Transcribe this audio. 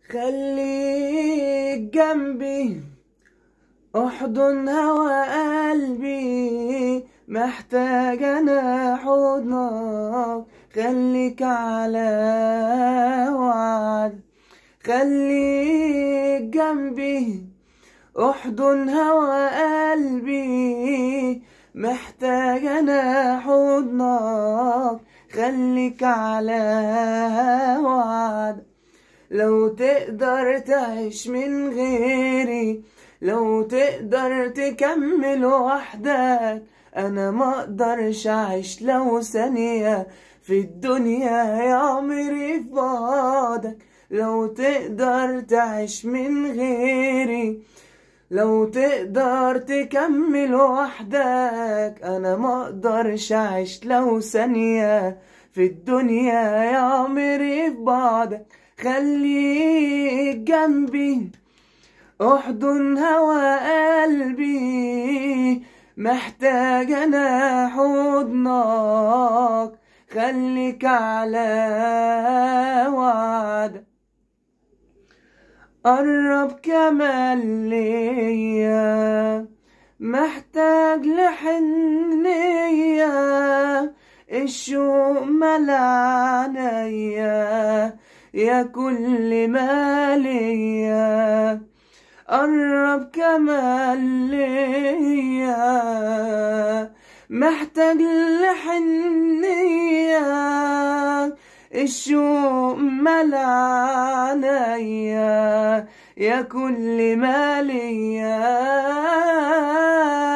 خليك جنبي احضن هوا قلبي محتاج انا حضنك خليك على وعد خليك جنبي احضن هوا قلبي محتاج انا حضنك خليك على وعد لو تقدر تعيش من غيري لو تقدر تكمل وحدك انا ما اقدرش اعيش لو ثانية في الدنيا يا عمري في بعدك لو تقدر تعيش من غيري لو تقدر تكمل وحدك انا ما اقدرش اعيش لو ثانية في الدنيا يا عمري في بعدك خليك جنبي احضن هوا قلبي محتاج انا حضنك خليك على وعد قرب كمان ليا محتاج لحنية الشوق ملعنيا يا كل ما ليا قرب كمان ليا محتاج لحنية الشوق ملعنيا يا كل ما ليا